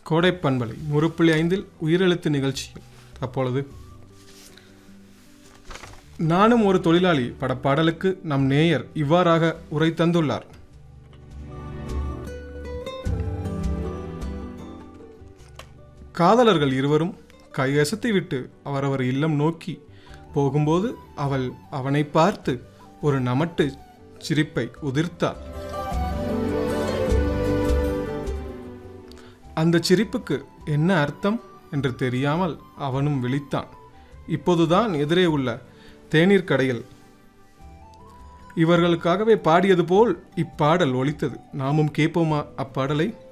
கோடை பண்பலை நூறு புள்ளி ஐந்தில் உயிரெழுத்து நிகழ்ச்சியில் அப்பொழுது நானும் ஒரு தொழிலாளி படப்பாடலுக்கு நம் நேயர் இவ்வாறாக உரை தந்துள்ளார் காதலர்கள் இருவரும் கையசத்தை விட்டு அவரவர் இல்லம் நோக்கி போகும்போது அவள் அவனை பார்த்து ஒரு நமட்டு சிரிப்பை உதிர்த்தாள் அந்த சிரிப்புக்கு என்ன அர்த்தம் என்று தெரியாமல் அவனும் விழித்தான் இப்போதுதான் எதிரே உள்ள தேநீர் கடையில் இவர்களுக்காகவே பாடியது போல் இப்பாடல் ஒலித்தது நாமும் கேட்போமா அப்பாடலை